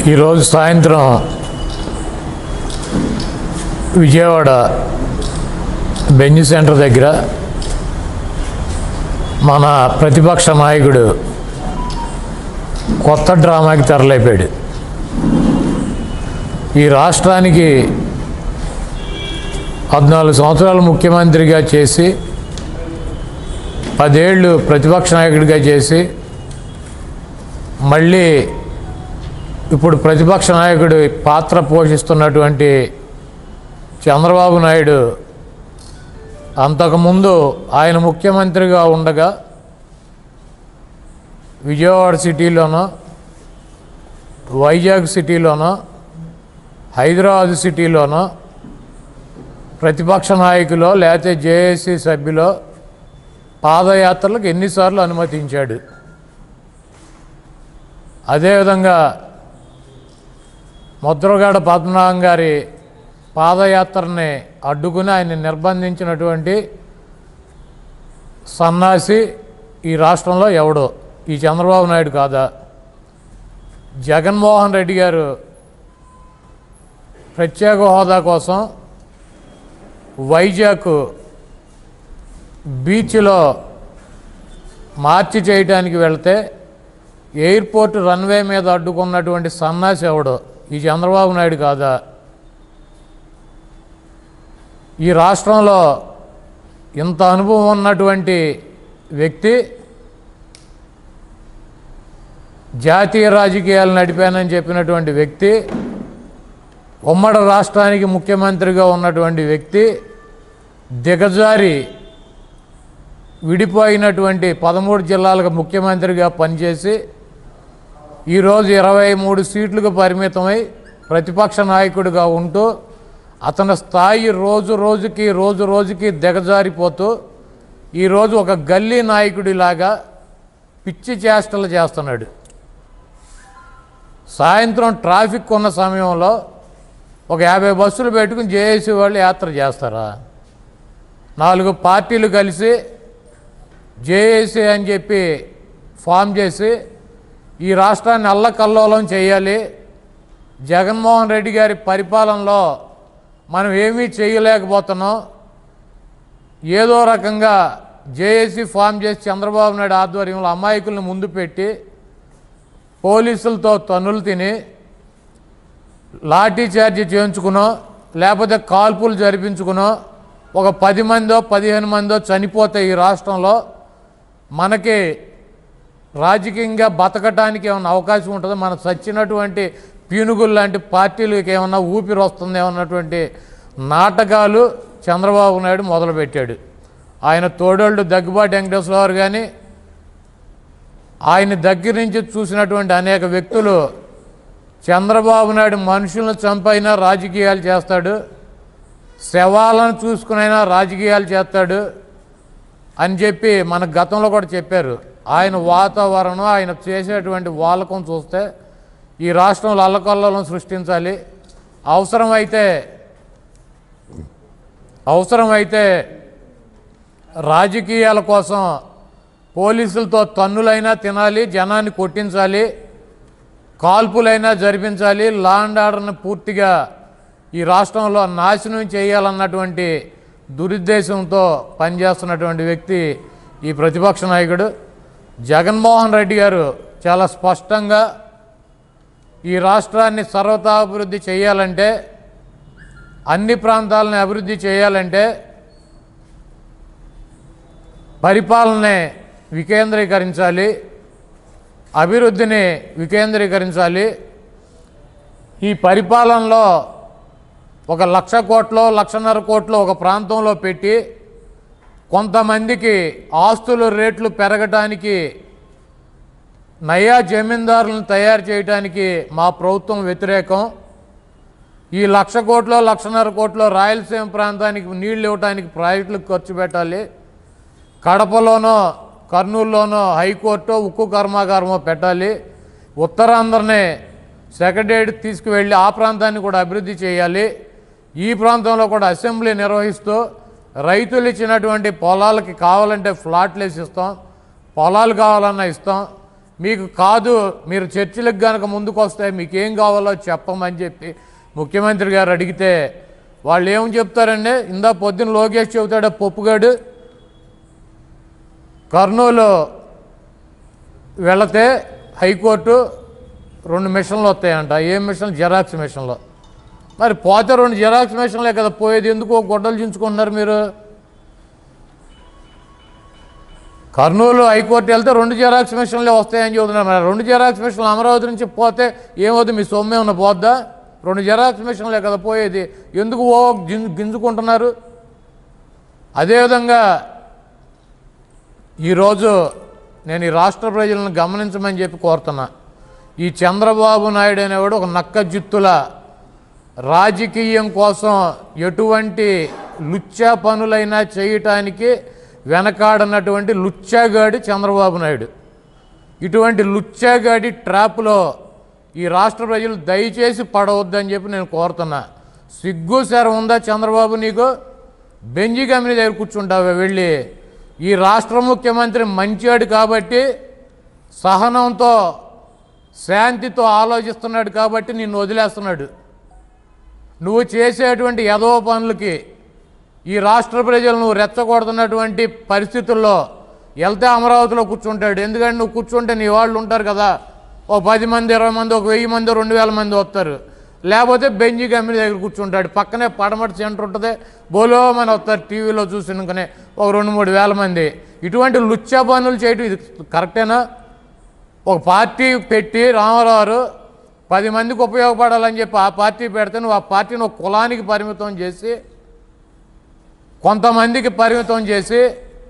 ఈరోజు సాయంత్రం Vijayawada Benz centre దగ్గర మన ప్రతిపక్ష నాయకుడు కొత్త డ్రామాకి తెరలేపాడు ఈ రాష్ట్రానికి పద్నాలుగు సంవత్సరాలు ముఖ్యమంత్రిగా చేసి పదేళ్ళు ప్రతిపక్ష నాయకుడిగా చేసి మళ్ళీ ఇప్పుడు ప్రతిపక్ష నాయకుడి పాత్ర పోషిస్తున్నటువంటి చంద్రబాబు నాయుడు అంతకుముందు ఆయన ముఖ్యమంత్రిగా ఉండగా విజయవాడ సిటీలోనో వైజాగ్ సిటీలోనో హైదరాబాద్ సిటీలోనో ప్రతిపక్ష నాయకులో లేకపోతే జేఏసీ సభ్యులో పాదయాత్రలకు ఎన్నిసార్లు అనుమతించాడు అదేవిధంగా ముద్రగడ పద్మనాభం గారి పాదయాత్రని అడ్డుకుని ఆయన నిర్బంధించినటువంటి సన్నాసి ఈ రాష్ట్రంలో ఎవడో ఈ చంద్రబాబు నాయుడు కాదా జగన్మోహన్ రెడ్డి గారు ప్రత్యేక హోదా కోసం వైజాగ్ బీచ్లో మార్చి చేయడానికి వెళ్తే ఎయిర్పోర్ట్ రన్వే మీద అడ్డుకున్నటువంటి సన్నాసి ఎవడు ఈ చంద్రబాబు నాయుడు కాదా ఈ రాష్ట్రంలో ఇంత అనుభవం ఉన్నటువంటి వ్యక్తి జాతీయ రాజకీయాలు నడిపానని చెప్పినటువంటి వ్యక్తి ఉమ్మడి రాష్ట్రానికి ముఖ్యమంత్రిగా ఉన్నటువంటి వ్యక్తి దిగజారి విడిపోయినటువంటి పదమూడు జిల్లాలకు ముఖ్యమంత్రిగా పనిచేసి ఈరోజు ఇరవై మూడు సీట్లకు పరిమితమై ప్రతిపక్ష నాయకుడిగా ఉంటూ అతని స్థాయి రోజు రోజుకి రోజు రోజుకి దిగజారిపోతూ ఈరోజు ఒక గల్లీ నాయకుడిలాగా పిచ్చి చేష్టలు చేస్తున్నాడు సాయంత్రం ట్రాఫిక్ ఉన్న సమయంలో ఒక యాభై బస్సులు పెట్టుకుని జేఏసీ వాళ్ళు యాత్ర చేస్తారా నాలుగు పార్టీలు కలిసి జేఏసీ అని చెప్పి ఫామ్ చేసి ఈ రాష్ట్రాన్ని అల్లకల్లోలం చేయాలి జగన్మోహన్ రెడ్డి గారి పరిపాలనలో మనం ఏమీ చేయలేకపోతున్నాం ఏదో రకంగా జేఏసీ ఫామ్ చేసి చంద్రబాబు నాయుడు ఆధ్వర్యంలో అమాయకుల్ని ముందు పెట్టి పోలీసులతో తన్నులు తిని లాఠీ చార్జీ చేయించుకునో లేకపోతే కాల్పులు జరిపించుకునో ఒక పది మందో పదిహేను మందో చనిపోతే ఈ రాష్ట్రంలో మనకి రాజకీయంగా బతకటానికి ఏమైనా అవకాశం ఉంటుందో మన చచ్చినటువంటి పీనుగులు లాంటి పార్టీలకు ఏమన్నా ఊపిరి వస్తుందేమో అన్నటువంటి నాటకాలు చంద్రబాబు నాయుడు మొదలుపెట్టాడు ఆయన తోడోళ్ళు దగ్గుబాటి వెంకటేశ్వరరావు కానీ ఆయన దగ్గర నుంచి చూసినటువంటి అనేక వ్యక్తులు చంద్రబాబు నాయుడు మనుషులను చంపైనా రాజకీయాలు చేస్తాడు శవాలను చూసుకునైనా రాజకీయాలు చేస్తాడు అని చెప్పి మన గతంలో కూడా చెప్పారు ఆయన వాతావరణం ఆయన చేసేటువంటి వాలకం చూస్తే ఈ రాష్ట్రంలో అల్లకల్లోలం సృష్టించాలి అవసరమైతే అవసరమైతే రాజకీయాల కోసం పోలీసులతో తన్నులైనా తినాలి జనాన్ని కొట్టించాలి కాల్పులైనా జరిపించాలి లా అండ్ ఆర్డర్ని పూర్తిగా ఈ రాష్ట్రంలో నాశనం చేయాలన్నటువంటి దురుద్దేశంతో పనిచేస్తున్నటువంటి వ్యక్తి ఈ ప్రతిపక్ష నాయకుడు జగన్మోహన్ రెడ్డి గారు చాలా స్పష్టంగా ఈ రాష్ట్రాన్ని సర్వతాభివృద్ధి చేయాలంటే అన్ని ప్రాంతాలని అభివృద్ధి చేయాలంటే పరిపాలనే వికేంద్రీకరించాలి అభివృద్ధిని వికేంద్రీకరించాలి ఈ పరిపాలనలో ఒక లక్ష కోట్లో లక్షన్నర కోట్లు ఒక ప్రాంతంలో పెట్టి కొంతమందికి ఆస్తుల రేట్లు పెరగటానికి నయా జమీందారులను తయారు చేయడానికి మా ప్రభుత్వం వ్యతిరేకం ఈ లక్ష కోట్లో లక్షన్నర కోట్లో రాయలసీమ ప్రాంతానికి నీళ్లు ఇవ్వడానికి ప్రాజెక్టులకు ఖర్చు పెట్టాలి కడపలోనో కర్నూలులోనో హైకోర్టు ఉక్కు కర్మాగారమో పెట్టాలి ఉత్తరాంధ్రనే సెక్రటేరియట్ తీసుకువెళ్ళి ఆ ప్రాంతాన్ని కూడా అభివృద్ధి చేయాలి ఈ ప్రాంతంలో కూడా అసెంబ్లీ నిర్వహిస్తూ రైతులు ఇచ్చినటువంటి పొలాలకి కావాలంటే ఫ్లాట్లు వేసి ఇస్తాం పొలాలు కావాలన్నా ఇస్తాం మీకు కాదు మీరు చర్చలకు కనుక ముందుకు వస్తే మీకు ఏం కావాలో చెప్పమని చెప్పి ముఖ్యమంత్రి గారు అడిగితే వాళ్ళు ఏం చెప్తారండి ఇందా పొద్దున్న లోకేష్ చెబుతాడు పప్పుగాడు కర్నూలు వెళితే హైకోర్టు రెండు మిషన్లు వస్తాయంట ఏ మిషన్ జెరాక్స్ మిషన్లో మరి పోతే రెండు జిరాక్స్ మిషన్లే కదా పోయేది ఎందుకు ఒక గొడ్డలు చించుకుంటున్నారు మీరు కర్నూలు హైకోర్టు వెళ్తే రెండు జిరాక్స్ మిషన్లే వస్తాయని చెబుతున్నారు మరి రెండు జిరాక్స్ మిషన్లు అమరావతి నుంచి పోతే ఏమవుతుంది మీ సొమ్మే ఉన్న పోద్దా రెండు జిరాక్స్ మిషన్లే కదా పోయేది ఎందుకు ఓ గిం- గింజుకుంటున్నారు అదేవిధంగా ఈరోజు నేను ఈ రాష్ట్ర ప్రజలను గమనించమని చెప్పి కోరుతున్నా ఈ చంద్రబాబు నాయుడు అనేవాడు ఒక నక్క జిత్తుల రాజకీయం కోసం ఎటువంటి లుచ్చా పనులైనా చేయటానికి వెనకాడనటువంటి లుచ్చాగాడి చంద్రబాబు నాయుడు ఇటువంటి లుచ్చాగాడి ట్రాప్లో ఈ రాష్ట్ర ప్రజలు దయచేసి పడవద్దని చెప్పి నేను కోరుతున్నా సిగ్గు శరం ఉందా చంద్రబాబు నీకు బెంజి కంపెనీ దగ్గర కూర్చుంటావా వెళ్ళి ఈ రాష్ట్ర ముఖ్యమంత్రి మంచివాడు కాబట్టి సహనంతో శాంతితో ఆలోచిస్తున్నాడు కాబట్టి నిన్ను వదిలేస్తున్నాడు నువ్వు చేసేటువంటి యదవ పనులకి ఈ రాష్ట్ర ప్రజలు నువ్వు రెచ్చగొడుతున్నటువంటి పరిస్థితుల్లో వెళ్తే అమరావతిలో కూర్చుంటాడు ఎందుకంటే నువ్వు కూర్చుంటే నీ వాళ్ళు ఉంటారు కదా ఓ పది మంది ఇరవై మంది ఒక వెయ్యి మంది రెండు వేల మంది వస్తారు లేకపోతే బెంజి కంపెనీ దగ్గర కూర్చుంటాడు పక్కనే పడమటి సెంటర్ ఉంటుంది బోలో మన వస్తారు టీవీలో చూసినాకనే ఒక రెండు మూడు వేల మంది ఇటువంటి లుచ్చా పనులు చేయటం ఇది కరెక్టేనా ఒక పార్టీ పెట్టి రామారావు పది మందికి ఉపయోగపడాలని చెప్పి ఆ పార్టీ పెడితే నువ్వు ఆ పార్టీని ఒక కులానికి పరిమితం చేసి కొంతమందికి పరిమితం చేసి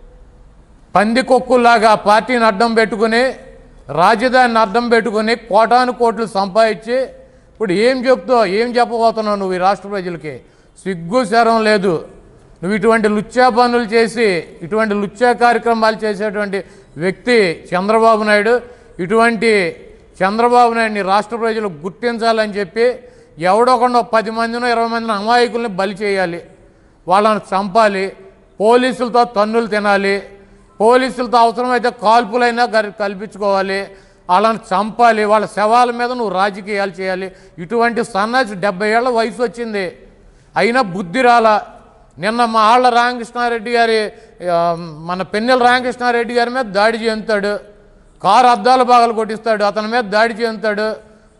పందికొక్కులాగా ఆ పార్టీని అడ్డం పెట్టుకుని రాజధానిని అడ్డం పెట్టుకుని కోటాను కోట్లు సంపాదించి ఇప్పుడు ఏం చెప్తావు ఏం చెప్పబోతున్నావు నువ్వు ఈ రాష్ట్ర ప్రజలకి సిగ్గు శరం లేదు నువ్వు ఇటువంటి లుచ్చా పనులు చేసి ఇటువంటి లుచ్చా కార్యక్రమాలు చేసేటువంటి వ్యక్తి చంద్రబాబు నాయుడు ఇటువంటి చంద్రబాబు నాయుడిని రాష్ట్ర ప్రజలు గుర్తించాలని చెప్పి ఎవడొకుండా పది మందినో ఇరవై మందిని అమాయకుల్ని బలి చేయాలి వాళ్ళని చంపాలి పోలీసులతో తన్నులు తినాలి పోలీసులతో అవసరమైతే కాల్పులైనా గరి- కల్పించుకోవాలి వాళ్ళని చంపాలి వాళ్ళ శవాల మీద నువ్వు రాజకీయాలు చేయాలి ఇటువంటి సన్నాసి డెబ్బై ఏళ్ళ వయసు వచ్చింది అయినా బుద్ధి రాలా నిన్న మా ఆళ్ళ రామకృష్ణారెడ్డి గారి ఆ, మన పెన్నెల రామకృష్ణారెడ్డి గారి మీద దాడి చేస్తాడు కారు అద్దాలు బాగలు కొట్టిస్తాడు అతని మీద దాడి చేస్తాడు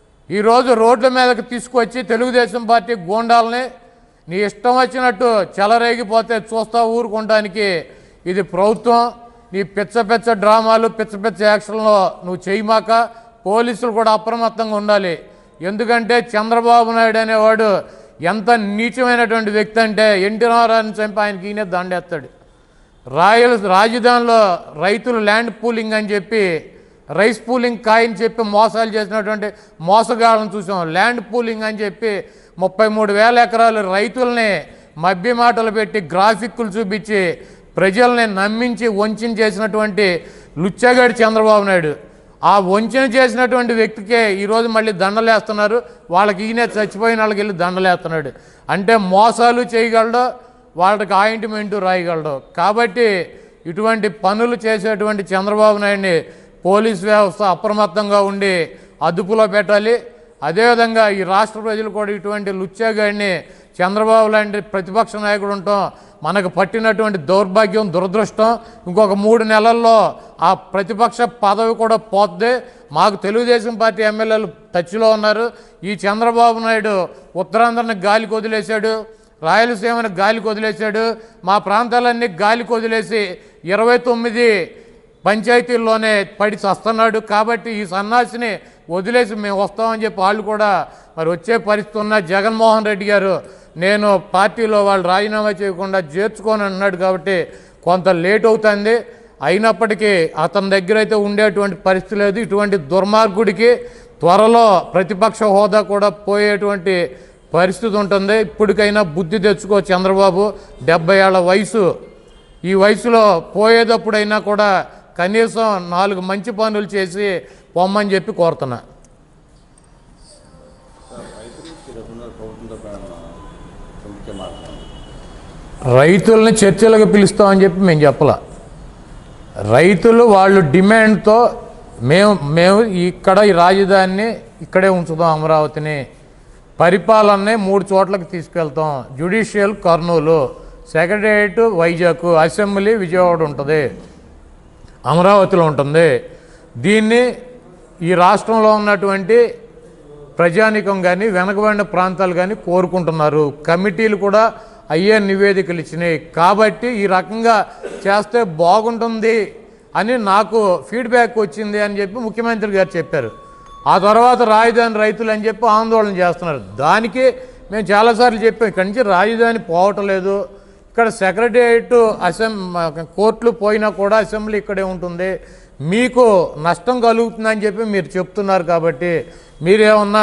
ఈరోజు రోడ్ల మీదకి తీసుకొచ్చి తెలుగుదేశం పార్టీ గూండాలని నీ ఇష్టం వచ్చినట్టు చెలరేగిపోతే చూస్తా ఊరుకోవడానికి ఇది ప్రభుత్వం నీ పిచ్చ పిచ్చ డ్రామాలు పిచ్చ పిచ్చ యాక్షన్లో నువ్వు చేయమాక పోలీసులు కూడా అప్రమత్తంగా ఉండాలి ఎందుకంటే చంద్రబాబు నాయుడు అనేవాడు ఎంత నీచమైనటువంటి వ్యక్తి అంటే ఎన్టీ రామారావుని చంపి ఆయనకి ఈయనే దండేస్తాడు రాయల రాజధానిలో రైతులు ల్యాండ్ పూలింగ్ అని చెప్పి రైస్ పూలింగ్ కాయని చెప్పి మోసాలు చేసినటువంటి మోసగాళ్ళని చూసాం ల్యాండ్ పూలింగ్ అని చెప్పి ముప్పై మూడు వేల ఎకరాలు రైతుల్ని మభ్య మాటలు పెట్టి గ్రాఫిక్లు చూపించి ప్రజల్ని నమ్మించి వంచిన చేసినటువంటి లుచ్చగాడి చంద్రబాబు నాయుడు ఆ వంచన చేసినటువంటి వ్యక్తికే ఈరోజు మళ్ళీ దండలేస్తున్నారు వాళ్ళకి ఈయన చచ్చిపోయిన వాళ్ళకి వెళ్ళి దండలేస్తున్నాడు అంటే మోసాలు చేయగలడు వాళ్ళకి ఆయింట్మెంట్ రాయగలడు కాబట్టి ఇటువంటి పనులు చేసేటువంటి చంద్రబాబు నాయుడిని పోలీస్ వ్యవస్థ అప్రమత్తంగా ఉండి అదుపులో పెట్టాలి అదేవిధంగా ఈ రాష్ట్ర ప్రజలు కూడా ఇటువంటి లుచ్చాగాడిని చంద్రబాబు లాంటి ప్రతిపక్ష నాయకుడు ఉంటాం మనకు పట్టినటువంటి దౌర్భాగ్యం దురదృష్టం ఇంకొక మూడు నెలల్లో ఆ ప్రతిపక్ష పదవి కూడా పోద్ది మాకు తెలుగుదేశం పార్టీ ఎమ్మెల్యేలు టచ్లో ఉన్నారు ఈ చంద్రబాబు నాయుడు ఉత్తరాంధ్రని గాలికి వదిలేశాడు రాయలసీమను గాలికి వదిలేశాడు మా ప్రాంతాలన్నీ గాలికి వదిలేసి ఇరవై తొమ్మిది పంచాయతీల్లోనే పడి చస్తున్నాడు కాబట్టి ఈ సన్నాసిని వదిలేసి మేము వస్తామని చెప్పి వాళ్ళు కూడా మరి వచ్చే పరిస్థితి ఉన్న జగన్మోహన్ రెడ్డి గారు నేను పార్టీలో వాళ్ళు రాజీనామా చేయకుండా చేర్చుకొని అన్నాడు కాబట్టి కొంత లేట్ అవుతుంది అయినప్పటికీ అతని దగ్గర అయితే ఉండేటువంటి పరిస్థితి లేదు ఇటువంటి దుర్మార్గుడికి త్వరలో ప్రతిపక్ష హోదా కూడా పోయేటువంటి పరిస్థితి ఉంటుంది ఇప్పటికైనా బుద్ధి తెచ్చుకో చంద్రబాబు డెబ్బై ఏళ్ళ వయసు ఈ వయసులో పోయేటప్పుడైనా కూడా కనీసం నాలుగు మంచి పనులు చేసి పొమ్మని చెప్పి కోరుతున్నా ప్రభుత్వం మాట్లాడాలి రైతుల్ని చర్చలకు పిలుస్తామని చెప్పి మేము చెప్పలా రైతులు వాళ్ళు డిమాండ్తో మేము మేము ఇక్కడ ఈ రాజధానిని ఇక్కడే ఉంచుదాం అమరావతిని పరిపాలనని మూడు చోట్లకి తీసుకెళ్తాం judicial Kurnool secretariat Vizag assembly Vijayawada ఉంటుంది అమరావతిలో ఉంటుంది దీన్ని ఈ రాష్ట్రంలో ఉన్నటువంటి ప్రజానికం కానీ వెనకబడిన ప్రాంతాలు కానీ కోరుకుంటున్నారు కమిటీలు కూడా అయ్యే నివేదికలు ఇచ్చినాయి కాబట్టి ఈ రకంగా చేస్తే బాగుంటుంది అని నాకు ఫీడ్బ్యాక్ వచ్చింది అని చెప్పి ముఖ్యమంత్రి గారు చెప్పారు ఆ తర్వాత రాజధాని రైతులు అని చెప్పి ఆందోళన చేస్తున్నారు దానికి మేము చాలాసార్లు చెప్పాం ఇక్కడి నుంచి రాజధాని పోవటం లేదు ఇక్కడ సెక్రటరియట్ అసెం కోర్టులు పోయినా కూడా అసెంబ్లీ ఇక్కడే ఉంటుంది మీకు నష్టం కలుగుతుందని చెప్పి మీరు చెప్తున్నారు కాబట్టి మీరేమన్నా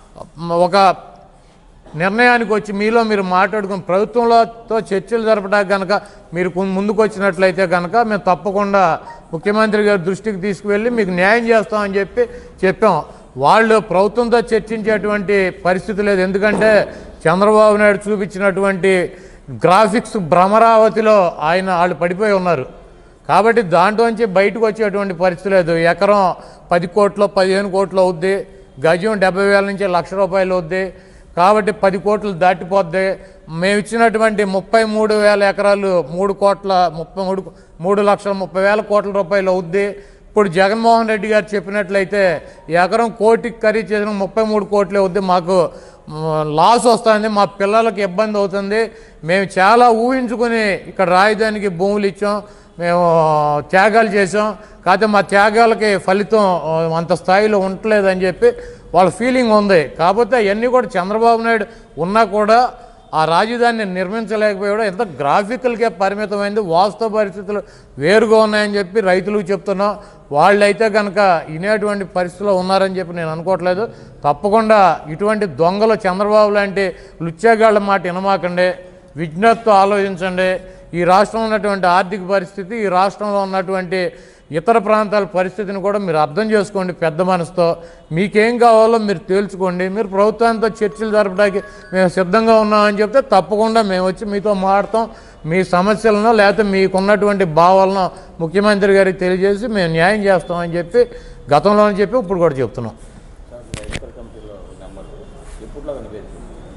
ఒక నిర్ణయానికి వచ్చి మీలో మీరు మాట్లాడుకుని ప్రభుత్వంలోతో చర్చలు జరపడానికి కనుక మీరు కొం- ముందుకు వచ్చినట్లయితే కనుక మేము తప్పకుండా ముఖ్యమంత్రి గారి దృష్టికి తీసుకువెళ్ళి మీకు న్యాయం చేస్తామని చెప్పి చెప్పాం వాళ్ళు ప్రభుత్వంతో చర్చించేటువంటి పరిస్థితి లేదు ఎందుకంటే చంద్రబాబు నాయుడు చూపించినటువంటి గ్రాఫిక్స్ భ్రమరావతిలో ఆయన వాళ్ళు పడిపోయి ఉన్నారు కాబట్టి దాంట్లోంచి బయటకు వచ్చేటువంటి పరిస్థితి లేదు ఎకరం పది కోట్లు పదిహేను కోట్లు అవుద్ది గజం డెబ్బై వేల నుంచి లక్ష రూపాయలు అవుద్ది కాబట్టి పది కోట్లు దాటిపోద్ది మేము ఇచ్చినటువంటి ముప్పై మూడు వేల ఎకరాలు మూడు కోట్ల ముప్పై మూడు మూడు లక్షల ముప్పై వేల కోట్ల రూపాయలు అవుద్ది ఇప్పుడు జగన్మోహన్ రెడ్డి గారు చెప్పినట్లయితే ఎకరం కోటికి ఖరీదు చేసిన ముప్పై మూడు కోట్లు అవుద్ది మాకు మ్, లాస్ వస్తుంది మా పిల్లలకి ఇబ్బంది అవుతుంది మేము చాలా ఊహించుకుని ఇక్కడ రాజధానికి భూములు ఇచ్చాం మేము త్యాగాలు చేసాం కాకపోతే మా త్యాగాలకి ఫలితం ఆ, అంత స్థాయిలో ఉండలేదని చెప్పి వాళ్ళ ఫీలింగ్ ఉంది కాకపోతే అవన్నీ కూడా చంద్రబాబు నాయుడు ఉన్నా కూడా ఆ రాజధానిని నిర్మించలేకపోయాడు ఎంత గ్రాఫికల్కే పరిమితమైంది వాస్తవ పరిస్థితులు వేరుగా ఉన్నాయని చెప్పి రైతులకు చెప్తున్నాం వాళ్ళైతే కనుక వినేటువంటి పరిస్థితిలో ఉన్నారని చెప్పి నేను అనుకోవట్లేదు తప్పకుండా ఇటువంటి దొంగలు చంద్రబాబు లాంటి లుచ్చాగాళ్ళ మాట వినమాకండి విజ్ఞతతో ఆలోచించండి ఈ రాష్ట్రంలో ఉన్నటువంటి ఆర్థిక పరిస్థితి ఈ రాష్ట్రంలో ఉన్నటువంటి ఇతర ప్రాంతాల పరిస్థితిని కూడా మీరు అర్థం చేసుకోండి పెద్ద మనసుతో మీకేం కావాలో మీరు తేల్చుకోండి మీరు ప్రభుత్వాంతో చర్చలు జరపడానికి మేము సిద్ధంగా ఉన్నామని చెప్తే తప్పకుండా మేము వచ్చి మీతో మాట్లాడతాం మీ సమస్యలను లేకపోతే మీకున్నటువంటి భావాలను ముఖ్యమంత్రి గారికి తెలియజేసి మేము న్యాయం చేస్తామని చెప్పి గతంలోనే చెప్పి ఇప్పుడు కూడా చెప్తున్నాం సార్ రైతుల కమిటీలో నెంబర్ ఎప్పుడులో నివేదిక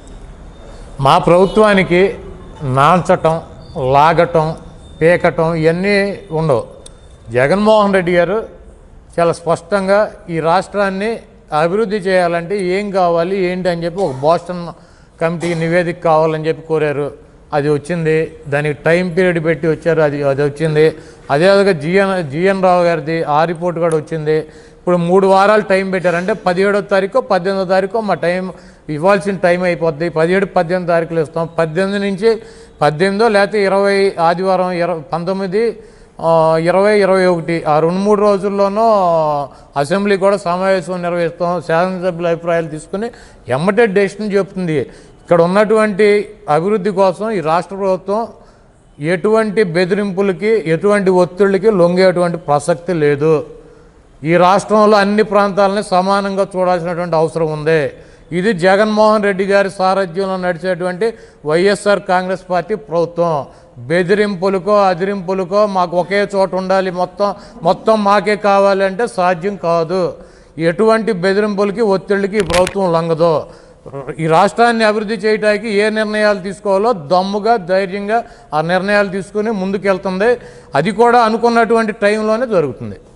మా ప్రభుత్వానికి నాంచటం లాగటం పీకటం ఇవన్నీ ఉండవు జగన్మోహన్ రెడ్డి గారు చాలా స్పష్టంగా ఈ రాష్ట్రాన్ని అభివృద్ధి చేయాలంటే ఏం కావాలి ఏంటి అని చెప్పి ఒక బోస్టన్ కమిటీ నివేదిక కావాలని చెప్పి కోరారు అది వచ్చింది దానికి టైం పీరియడ్ పెట్టి వచ్చారు అది అది వచ్చింది అదేవిధంగా జిఎన్ జిఎన్ రావు గారిది ఆ రిపోర్ట్ కూడా వచ్చింది ఇప్పుడు మూడు వారాలు టైం పెట్టారు అంటే పదిహేడో తారీఖు పద్దెనిమిదో తారీఖు మా టైం ఇవ్వాల్సిన టైం అయిపోద్ది పదిహేడు పద్దెనిమిది తారీఖులు ఇస్తాం పద్దెనిమిది నుంచి పద్దెనిమిదో లేకపోతే ఇరవై ఆదివారం ఇరవై పంతొమ్మిది ఆ, ఇరవై ఇరవై ఒకటి ఆ రెండు మూడు రోజుల్లోనూ అసెంబ్లీ కూడా సమావేశం నిర్వహిస్తాం శాసనసభ్యుల అభిప్రాయాలు తీసుకుని ఎమ్మటే డెసిషన్ చెప్తుంది ఇక్కడ ఉన్నటువంటి అభివృద్ధి కోసం ఈ రాష్ట్ర ప్రభుత్వం ఎటువంటి బెదిరింపులకి ఎటువంటి ఒత్తిళ్ళకి లొంగేటువంటి ప్రసక్తి లేదు ఈ రాష్ట్రంలో అన్ని ప్రాంతాలని సమానంగా చూడాల్సినటువంటి అవసరం ఉంది ఇది జగన్మోహన్ రెడ్డి గారి సారథ్యంలో నడిచేటువంటి వైఎస్ఆర్ కాంగ్రెస్ పార్టీ ప్రభుత్వం బెదిరింపులకో అదిరింపులకో మాకు ఒకే చోట ఉండాలి మొత్తం మొత్తం మాకే కావాలంటే సాధ్యం కాదు ఎటువంటి బెదిరింపులకి ఒత్తిళ్ళకి ఈ ప్రభుత్వం లొంగదు ఈ రాష్ట్రాన్ని అభివృద్ధి చేయడానికి ఏ నిర్ణయాలు తీసుకోవాలో దమ్ముగా ధైర్యంగా ఆ నిర్ణయాలు తీసుకుని ముందుకెళ్తుంది అది కూడా అనుకున్నటువంటి టైంలోనే జరుగుతుంది